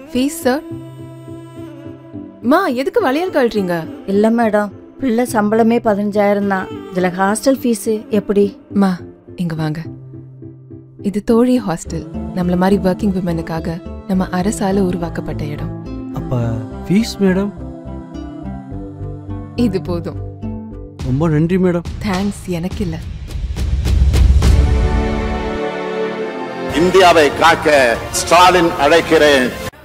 fees sir மா எதுக்கு வளையல் கழட்டுறீங்க இல்லை மேடம் பிள்ளை சம்பளமே பதினஞ்சாயிரம் தான் இதில் ஹாஸ்டல் ஃபீஸு எப்படி மா இங்க வாங்க இது தோழி ஹாஸ்டல் நம்மள மாதிரி ஒர்க்கிங் விமனுக்காக நம்ம அரசால உருவாக்கப்பட்ட இடம் அப்போ ஃபீஸ் மேடம் இது போதும் ரொம்ப நன்றி மேடம் தேங்க்ஸ் எனக்கு இல்ல இந்தியாவை காக்க ஸ்டாலின் அழைக்கிறேன்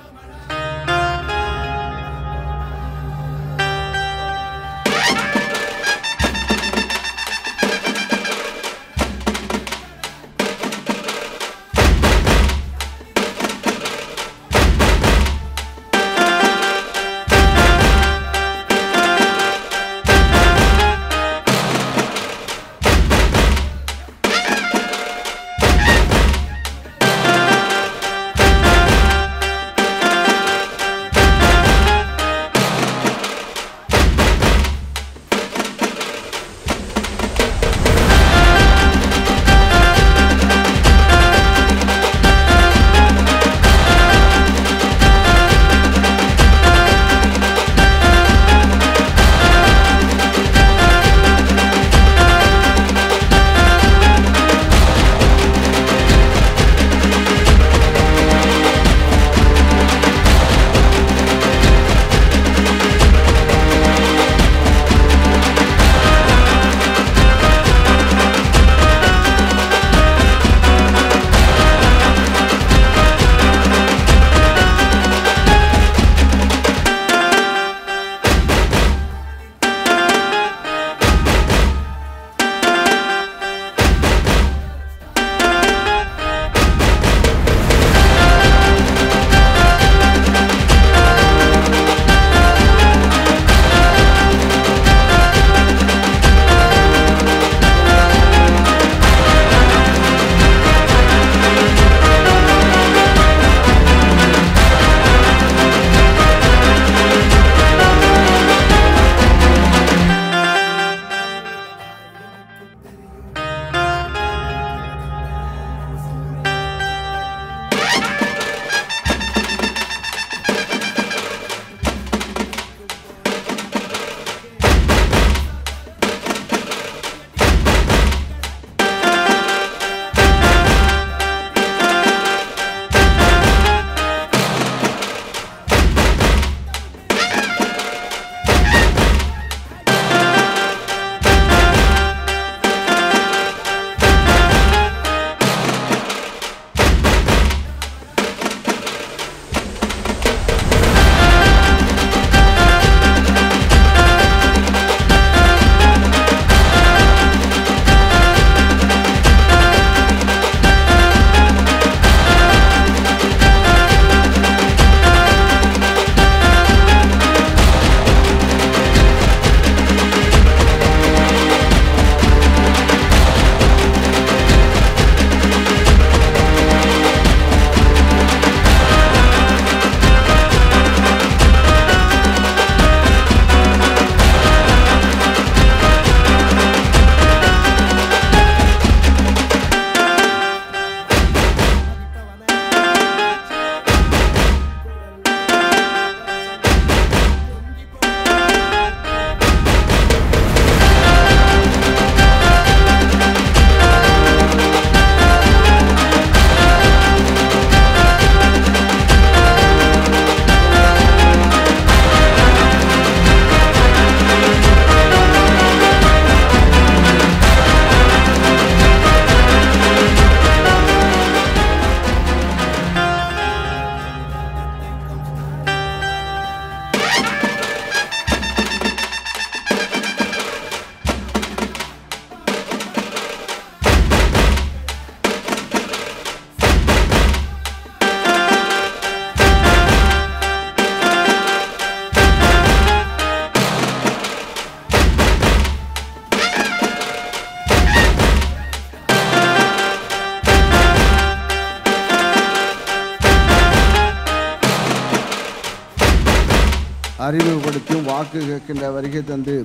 அறிமுகப்படுத்தியும் வாக்கு கேட்கின்ற வருகை தந்து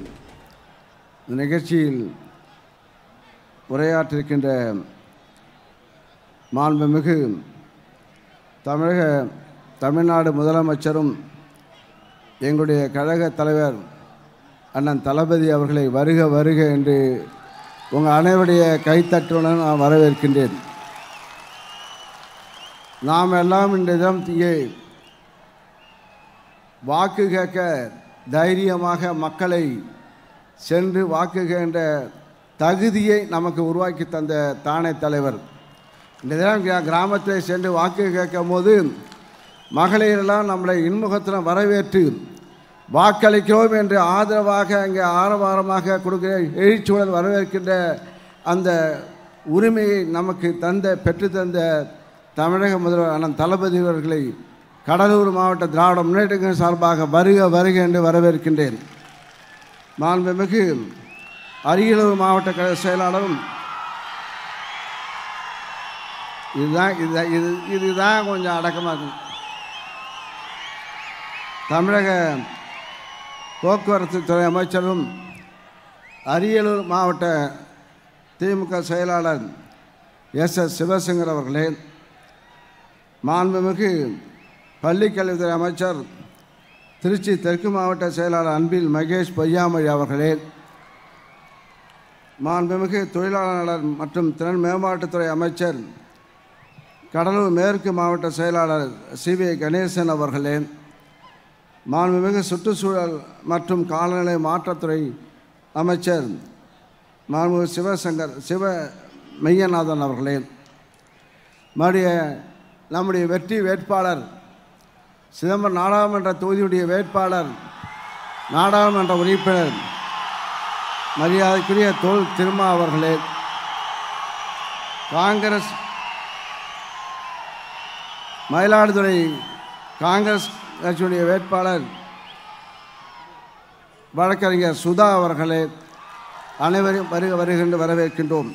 இந்த நிகழ்ச்சியில் உரையாற்றிருக்கின்ற மாண்புமிகு தமிழக தமிழ்நாடு முதலமைச்சரும் எங்களுடைய கழக தலைவர் அண்ணன் தளபதி அவர்களை வருக வருக என்று உங்கள் அனைவருடைய கைத்தட்டுடன் நான் வரவேற்கின்றேன் நாம் எல்லாம் இந்த தினம் இங்கே வாக்கு கேட்க தைரியமாக மக்களை சென்று வாக்கு கேட்கின்ற தகுதியை நமக்கு உருவாக்கி தந்த தானே தலைவர் இந்த தினம் கிரா- கிராமத்தில் சென்று வாக்கு கேட்கும் போது மகளிரெல்லாம் நம்மளை இன்முகத்தில் வரவேற்று வாக்களிக்கிறோம் என்று ஆதரவாக அங்கே ஆரவாரமாக கொடுக்கிற எழுச்சூழல் வரவேற்கின்ற அந்த உரிமையை நமக்கு தந்த பெற்றுத்தந்த தமிழக முதல்வர் அண்ணன் தளபதி அவர்களை கடலூர் மாவட்ட திராவிட முன்னேற்ற சார்பாக வருக வருக என்று வரவேற்கின்றேன் மாண்புமிகு அரியலூர் மாவட்ட கழக செயலாளரும் இதுதான் இதுதான் இது இதுதான் கொஞ்சம் அடக்கமாக இருக்கும் தமிழக போக்குவரத்து துறை அமைச்சரும் அரியலூர் மாவட்ட திமுக செயலாளர் எஸ் எஸ் சிவசங்கர் அவர்களே மாண்புமிகு பள்ளிக்கல்வித்துறை அமைச்சர் திருச்சி தெற்கு மாவட்ட செயலாளர் அன்பில் மகேஷ் பொய்யாமொழி அவர்களே மாண்புமிகு தொழிலாளர் நலன் மற்றும் திறன் மேம்பாட்டுத்துறை அமைச்சர் கடலூர் மேற்கு மாவட்ட செயலாளர் சி வி கணேசன் அவர்களே மாண்புமிகு சுற்றுச்சூழல் மற்றும் காலநிலை மாற்றத்துறை அமைச்சர் மாண்புமிகு சிவசங்கர் சிவ மெய்யநாதன் அவர்களே மறுபடிய நம்முடைய வெற்றி வேட்பாளர் சிதம்பரம் நாடாளுமன்ற தொகுதியுடைய வேட்பாளர் நாடாளுமன்ற உறுப்பினர் மரியாதைக்குரிய தோல் திருமா அவர்களே காங்கிரஸ் மயிலாடுதுறை காங்கிரஸ் கட்சியுடைய வேட்பாளர் வழக்கறிஞர் சுதா அவர்களே அனைவரையும் வருக வருகின்ற வரவேற்கின்றோம்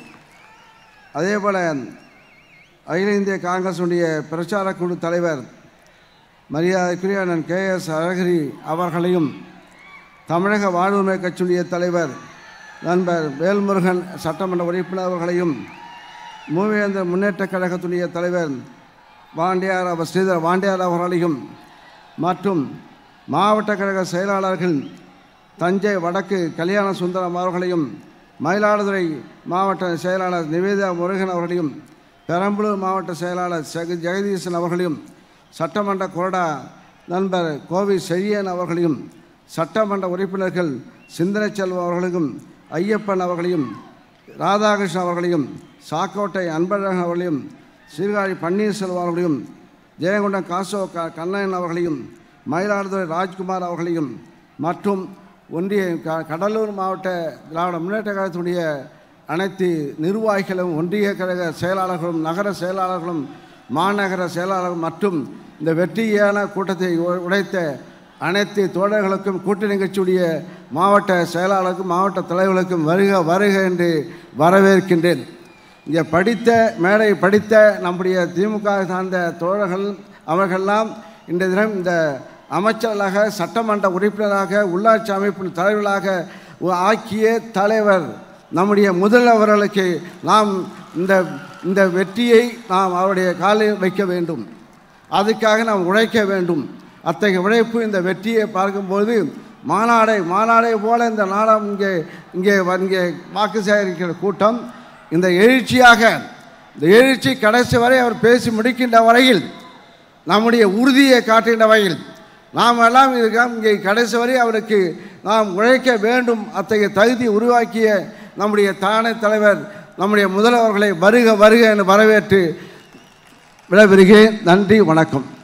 அதே போல் அகில இந்திய காங்கிரஸுடைய பிரச்சார குழு தலைவர் மரியாதைக்குரிய அண்ணன் கே எஸ் அழகிரி அவர்களையும் தமிழக வாழ்வுரிமை கட்சியுடைய தலைவர் நண்பர் வேல்முருகன் சட்டமன்ற உறுப்பினர் அவர்களையும் மூவேந்தர் முன்னேற்றக் கழகத்துடைய தலைவர் வாண்டியார் அவர் ஸ்ரீதர் வாண்டியார் அவர்களையும் மற்றும் மாவட்ட கழக செயலாளர்கள் தஞ்சை வடக்கு கல்யாண சுந்தரம் அவர்களையும் மயிலாடுதுறை மாவட்ட செயலாளர் நிவேதா முருகன் அவர்களையும் பெரம்பலூர் மாவட்ட செயலாளர் ஜெக ஜெகதீசன் அவர்களையும் சட்டமன்ற கொறடா நண்பர் கோவி செழியன் அவர்களையும் சட்டமன்ற உறுப்பினர்கள் சிந்தனை செல்வம் அவர்களையும் ஐயப்பன் அவர்களையும் ராதாகிருஷ்ணன் அவர்களையும் சாக்கோட்டை அன்பழகன் அவர்களையும் சீர்காழி பன்னீர்செல்வம் அவர்களையும் ஜெயங்கொண்டம் காசோ க கண்ணன் அவர்களையும் மயிலாடுதுறை ராஜ்குமார் அவர்களையும் மற்றும் ஒன்றிய க கடலூர் மாவட்ட திராவிட முன்னேற்ற கழகத்துடைய அனைத்து நிர்வாகிகளும் ஒன்றிய கழக செயலாளர்களும் நகர செயலாளர்களும் மாநகர செயலாளர்கள் மற்றும் இந்த வெற்றியான கூட்டத்தை உ- உடைத்த அனைத்து தோழர்களுக்கும் கூட்டணி கட்சியுடைய மாவட்ட செயலாளருக்கும் மாவட்ட தலைவர்களுக்கும் வருக வருக என்று வரவேற்கின்றேன் இங்கே படித்த மேடை படித்த நம்முடைய திமுக சார்ந்த தோழர்கள் அவர்களெல்லாம் இந்த தினம் இந்த அமைச்சர்களாக சட்டமன்ற உறுப்பினராக உள்ளாட்சி அமைப்பின் தலைவர்களாக உ- ஆக்கிய தலைவர் நம்முடைய முதல்வர்களுக்கு நாம் இந்த இந்த வெற்றியை நாம் அவருடைய காலில் வைக்க வேண்டும் அதுக்காக நாம் உழைக்க வேண்டும் அத்தகைய உழைப்பு இந்த வெற்றியை பார்க்கும்போது மாநாடை மாநாடை போல இந்த நாடம் இங்கே இங்கே வ- இங்கே வாக்கு சேகரிக்கிற கூட்டம் இந்த எழுச்சியாக இந்த எழுச்சி கடைசி வரை அவர் பேசி முடிக்கின்ற வரையில் நம்முடைய உறுதியை காட்டுகின்ற வகையில் நாம் எல்லாம் இருக்கோம் இங்கே கடைசி வரை அவருக்கு நாம் உழைக்க வேண்டும் அத்தகைய தகுதி உருவாக்கிய நம்முடைய தானே தலைவர் நம்முடைய முதல்வர்களை வருக வருக என்று வரவேற்று விடைபெறுகிறேன் நன்றி வணக்கம்